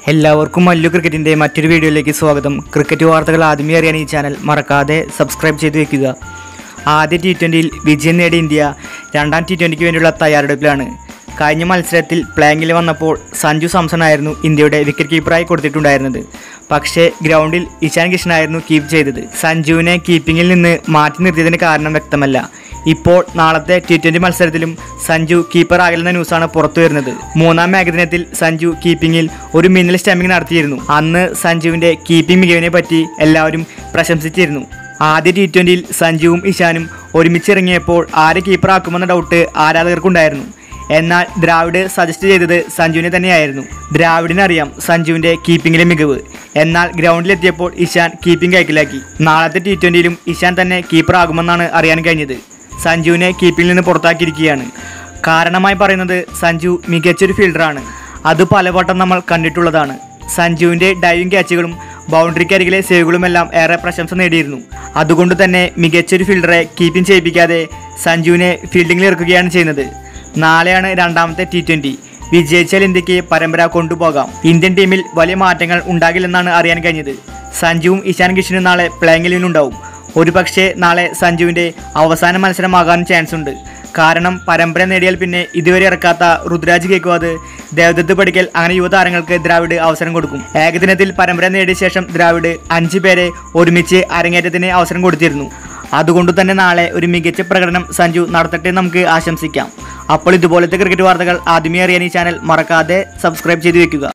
എല്ലാവർക്കും മല്ലു ക്രിക്കറ്റിൻ്റെ മറ്റൊരു വീഡിയോയിലേക്ക് സ്വാഗതം ക്രിക്കറ്റ് വാർത്തകൾ ആദ്യമേ അറിയാൻ ഈ ചാനൽ മറക്കാതെ സബ്സ്ക്രൈബ് ചെയ്ത് വെക്കുക ആദ്യ ടി ട്വൻ്റിയിൽ വിജയം നേടിയ ഇന്ത്യ രണ്ടാം ടി ട്വൻ്റിക്ക് വേണ്ടിയുള്ള തയ്യാറെടുപ്പിലാണ് കഴിഞ്ഞ മത്സരത്തിൽ പ്ലേയിങ്ങിൽ വന്നപ്പോൾ സഞ്ജു സാംസൺ ആയിരുന്നു ഇന്ത്യയുടെ വിക്കറ്റ് കീപ്പറായി കൊടുത്തിട്ടുണ്ടായിരുന്നത് പക്ഷേ ഗ്രൗണ്ടിൽ ഇഷാൻ കിഷനായിരുന്നു കീപ്പ് ചെയ്തത് സഞ്ജുവിനെ കീപ്പിങ്ങിൽ നിന്ന് മാറ്റി നിർത്തിയതിന് കാരണം വ്യക്തമല്ല ഇപ്പോൾ നാളത്തെ ടി ട്വൻ്റി മത്സരത്തിലും സഞ്ജു കീപ്പർ ആകില്ലെന്ന ന്യൂസാണ് പുറത്തു വരുന്നത് മൂന്നാം ഏകദിനത്തിൽ സഞ്ജു കീപ്പിങ്ങിൽ ഒരു മിന്നൽ സ്റ്റമ്പിംഗ് നടത്തിയിരുന്നു അന്ന് സഞ്ജുവിൻ്റെ കീപ്പിംഗ് മികവിനെ പറ്റി എല്ലാവരും പ്രശംസിച്ചിരുന്നു ആദ്യ ടി ട്വൻ്റിയിൽ സഞ്ജുവും ഇഷാനും ഒരുമിച്ചിറങ്ങിയപ്പോൾ ആരെ കീപ്പറാക്കുമെന്ന ഡൗട്ട് ആരാധകർക്കുണ്ടായിരുന്നു എന്നാൽ ദ്രാവിഡ് സജസ്റ്റ് ചെയ്തത് സഞ്ജുവിനെ തന്നെയായിരുന്നു ദ്രാവിഡിനറിയാം സഞ്ജുവിൻ്റെ കീപ്പിങ്ങിലെ മികവ് എന്നാൽ ഗ്രൗണ്ടിലെത്തിയപ്പോൾ ഇഷാൻ കീപ്പിംഗ് കൈക്കലാക്കി നാളത്തെ ടി ട്വൻ്റിയിലും ഇഷാൻ തന്നെ കീപ്പർ ആകുമെന്നാണ് അറിയാൻ കഴിഞ്ഞത് സഞ്ജുവിനെ കീപ്പിങ്ങിൽ നിന്ന് പുറത്താക്കിയിരിക്കുകയാണ് കാരണമായി പറയുന്നത് സഞ്ജു മികച്ചൊരു ഫീൽഡറാണ് അത് പലവട്ടം നമ്മൾ കണ്ടിട്ടുള്ളതാണ് സഞ്ജുവിൻ്റെ ഡൈവിംഗ് ക്യാച്ചുകളും ബൗണ്ടറിക്കരികിലെ സേവുകളുമെല്ലാം ഏറെ പ്രശംസ നേടിയിരുന്നു അതുകൊണ്ട് തന്നെ മികച്ചൊരു ഫീൽഡറെ കീപ്പിംഗ് ചെയ്യിപ്പിക്കാതെ സഞ്ജുവിനെ ഫീൽഡിങ്ങിൽ ഇറക്കുകയാണ് ചെയ്യുന്നത് നാളെയാണ് രണ്ടാമത്തെ ടി ട്വൻ്റി വിജയിച്ചാൽ ഇന്ത്യക്ക് പരമ്പര കൊണ്ടുപോകാം ഇന്ത്യൻ ടീമിൽ വലിയ മാറ്റങ്ങൾ ഉണ്ടാകില്ലെന്നാണ് അറിയാൻ കഴിഞ്ഞത് സഞ്ജുവും ഇഷാൻ കിഷനും നാളെ പ്ലേയിങ് ലെവലിനുണ്ടാവും ഒരുപക്ഷെ നാളെ സഞ്ജുവിൻ്റെ അവസാന മത്സരമാകാനും ചാൻസ് ഉണ്ട് കാരണം പരമ്പര നേടിയാൽ പിന്നെ ഇതുവരെ ഇറക്കാത്ത റുദ്രാജ് കേക്കുവാത് ദേവദത്ത് പഠിക്കൽ അങ്ങനെ യുവതാരങ്ങൾക്ക് ദ്രാവിഡ് അവസരം കൊടുക്കും ഏകദിനത്തിൽ പരമ്പര നേടിയ ശേഷം ദ്രാവിഡ് അഞ്ച് പേരെ ഒരുമിച്ച് അരങ്ങേറ്റത്തിന് അവസരം കൊടുത്തിരുന്നു അതുകൊണ്ട് തന്നെ നാളെ ഒരു മികച്ച പ്രകടനം സഞ്ജു നടത്തട്ടെ എന്ന് നമുക്ക് ആശംസിക്കാം അപ്പോൾ ഇതുപോലത്തെ ക്രിക്കറ്റ് വാർത്തകൾ ആദ്യമേ അറിയാൻ ഈ ചാനൽ മറക്കാതെ സബ്സ്ക്രൈബ് ചെയ്ത് വെക്കുക